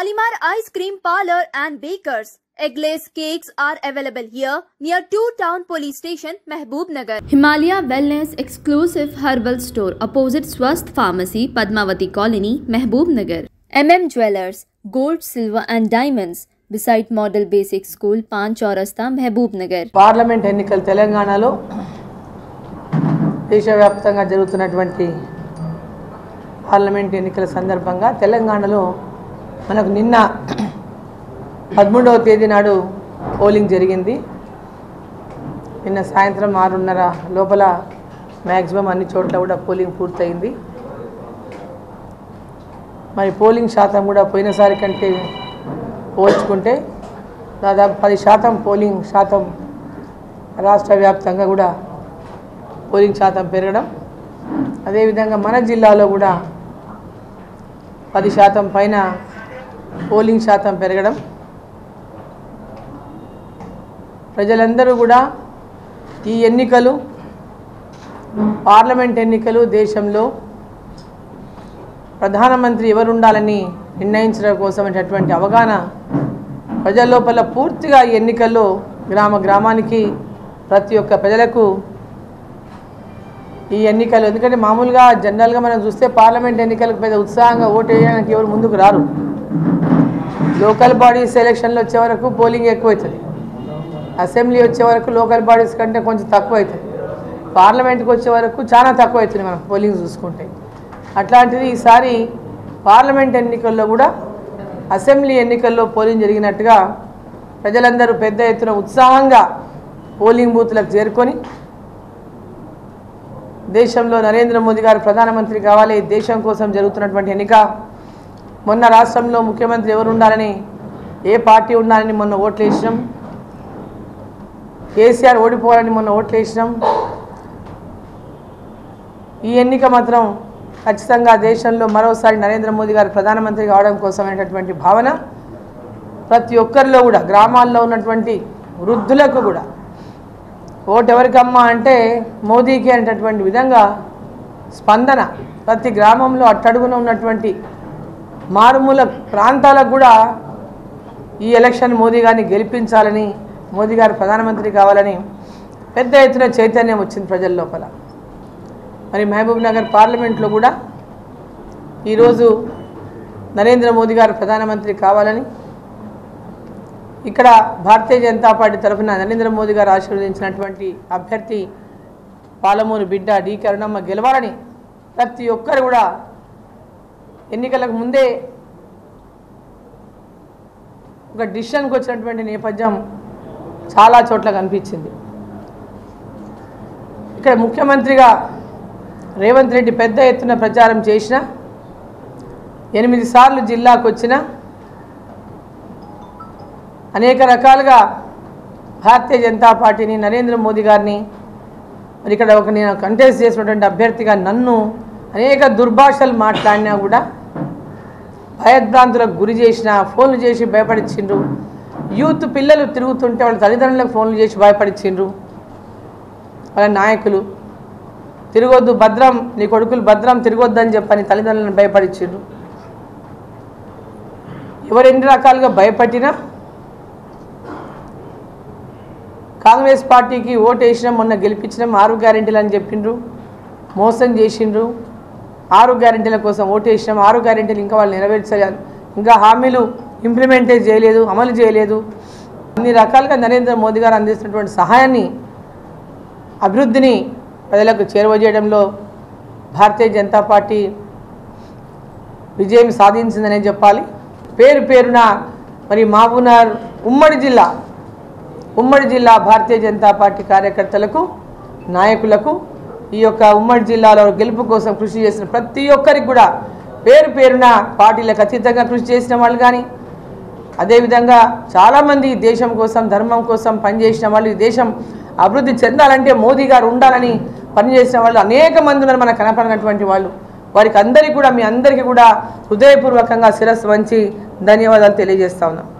Shalimar Ice Cream Parlor and Bakers. Eggless cakes are available here near Two Town Police Station, Mehboob Nagar. Himalaya Wellness Exclusive Herbal Store opposite Swasth Pharmacy, Padmavati Colony, Mehboob Nagar. MM Jewelers, Gold, Silver and Diamonds beside Model Basic School, Pan Chaurasta, Mehboob Nagar. Parliament ఎన్నికలు తెలంగాణలో దేశవ్యాప్తంగా జరుగుతున్నటువంటి parliament ఎన్నికల సందర్భంగా తెలంగాణలో మనకు నిన్న పదమూడవ తేదీ నాడు పోలింగ్ జరిగింది నిన్న సాయంత్రం ఆరున్నర లోపల మ్యాక్సిమం అన్ని చోట్ల కూడా పోలింగ్ పూర్తయింది మరి పోలింగ్ శాతం కూడా పోయినసారి కంటే పోల్చుకుంటే దాదాపు పది శాతం పోలింగ్ శాతం రాష్ట్ర వ్యాప్తంగా కూడా పోలింగ్ శాతం పెరగడం అదేవిధంగా మన జిల్లాలో కూడా పది శాతం పైన పోలింగ్ శాతం పెరగడం ప్రజలందరూ కూడా ఈ ఎన్నికలు పార్లమెంట్ ఎన్నికలు దేశంలో ప్రధానమంత్రి ఎవరు ఉండాలని నిర్ణయించడం కోసమైనటువంటి అవగాహన ప్రజల లోపల పూర్తిగా ఈ ఎన్నికల్లో గ్రామ గ్రామానికి ప్రతి ఒక్క ప్రజలకు ఈ ఎన్నికలు ఎందుకంటే మామూలుగా జనరల్గా మనం చూస్తే పార్లమెంట్ ఎన్నికలకు పెద్ద ఉత్సాహంగా ఓటు వేయడానికి ఎవరు ముందుకు రారు లోకల్ బాడీస్ ఎలక్షన్లు వచ్చే వరకు పోలింగ్ ఎక్కువవుతుంది అసెంబ్లీ వచ్చే వరకు లోకల్ బాడీస్ కంటే కొంచెం తక్కువ అవుతుంది పార్లమెంట్కి వచ్చే వరకు చాలా తక్కువ అవుతుంది మనం పోలింగ్ చూసుకుంటే అట్లాంటిది ఈసారి పార్లమెంట్ ఎన్నికల్లో కూడా అసెంబ్లీ ఎన్నికల్లో పోలింగ్ జరిగినట్టుగా ప్రజలందరూ పెద్ద ఎత్తున ఉత్సాహంగా పోలింగ్ బూత్లకు చేరుకొని దేశంలో నరేంద్ర మోదీ గారు ప్రధానమంత్రి కావాలి దేశం కోసం జరుగుతున్నటువంటి ఎన్నిక మొన్న రాష్ట్రంలో ముఖ్యమంత్రి ఎవరు ఉండాలని ఏ పార్టీ ఉండాలని మొన్న ఓట్లు వేసినాం కేసీఆర్ ఓడిపోవాలని మొన్న ఓట్లు వేసినాం ఈ ఎన్నిక మాత్రం ఖచ్చితంగా దేశంలో మరోసారి నరేంద్ర మోదీ గారు ప్రధానమంత్రి కావడం కోసమైనటువంటి భావన ప్రతి ఒక్కరిలో కూడా గ్రామాల్లో ఉన్నటువంటి వృద్ధులకు కూడా ఓటు ఎవరికమ్మా అంటే మోదీకి అనేటటువంటి విధంగా స్పందన ప్రతి గ్రామంలో అట్టడుగున ఉన్నటువంటి మారుమూల ప్రాంతాలకు కూడా ఈ ఎలక్షన్ మోదీ గారిని గెలిపించాలని మోదీ గారు ప్రధానమంత్రి కావాలని పెద్ద ఎత్తున చైతన్యం వచ్చింది ప్రజల లోపల మరి మహబూబ్ నగర్ పార్లమెంట్లో కూడా ఈరోజు నరేంద్ర మోదీ గారు ప్రధానమంత్రి కావాలని ఇక్కడ భారతీయ జనతా పార్టీ తరఫున నరేంద్ర మోదీ గారు ఆశీర్వదించినటువంటి అభ్యర్థి పాలమూరు బిడ్డ డి కరుణమ్మ గెలవాలని ప్రతి ఒక్కరు కూడా ఎన్నికలకు ముందే ఒక డిసిషన్కి వచ్చినటువంటి నేపథ్యం చాలా చోట్ల కనిపించింది ఇక్కడ ముఖ్యమంత్రిగా రేవంత్ రెడ్డి పెద్ద ఎత్తున ప్రచారం చేసిన ఎనిమిది సార్లు జిల్లాకు వచ్చిన అనేక రకాలుగా భారతీయ జనతా పార్టీని నరేంద్ర మోదీ గారిని మరి ఇక్కడ ఒక నేను కంటెస్ట్ చేసినటువంటి అభ్యర్థిగా నన్ను అనేక దుర్భాషలు మాట్లాడినా కూడా భయభ్రాంతులకు గురి చేసిన ఫోన్లు చేసి భయపడిచ్చిండ్రు యూత్ పిల్లలు తిరుగుతుంటే వాళ్ళ తల్లిదండ్రులకు ఫోన్లు చేసి భయపడిచ్చిండ్రు వాళ్ళ నాయకులు తిరగొద్దు భద్రం నీ కొడుకులు భద్రం తిరగొద్దని చెప్పని తల్లిదండ్రులను భయపడిచ్చిండ్రు ఎవరు ఎన్ని రకాలుగా భయపట్టినా కాంగ్రెస్ పార్టీకి ఓటు వేసినాం మొన్న గెలిపించినాం ఆరు గ్యారెంటీలు అని చెప్పిండ్రు మోసం చేసిండ్రు ఆరు గ్యారెంటీల కోసం ఓటు వేసినాం ఆరు గ్యారెంటీలు ఇంకా వాళ్ళు నెరవేర్చలేదు ఇంకా హామీలు ఇంప్లిమెంటే చేయలేదు అమలు చేయలేదు అన్ని రకాలుగా నరేంద్ర మోదీ గారు అందిస్తున్నటువంటి సహాయాన్ని అభివృద్ధిని ప్రజలకు చేరువజేయడంలో భారతీయ జనతా పార్టీ విజయం సాధించిందనే చెప్పాలి పేరు పేరున మరి మహబూబ్నగర్ ఉమ్మడి జిల్లా ఉమ్మడి జిల్లా భారతీయ జనతా పార్టీ కార్యకర్తలకు నాయకులకు ఈ యొక్క ఉమ్మడి జిల్లాలో గెలుపు కోసం కృషి చేసిన ప్రతి ఒక్కరికి కూడా పేరు పేరున పార్టీలకు అతీతంగా కృషి చేసిన వాళ్ళు కానీ అదేవిధంగా చాలామంది ఈ దేశం కోసం ధర్మం కోసం పనిచేసిన వాళ్ళు ఈ దేశం అభివృద్ధి చెందాలంటే మోదీ గారు ఉండాలని పనిచేసిన వాళ్ళు అనేక మంది ఉన్నారు మనకు కనపడినటువంటి వాళ్ళు వారికి అందరికీ కూడా మీ అందరికీ కూడా హృదయపూర్వకంగా శిరస్సు వంచి ధన్యవాదాలు తెలియజేస్తా ఉన్నాం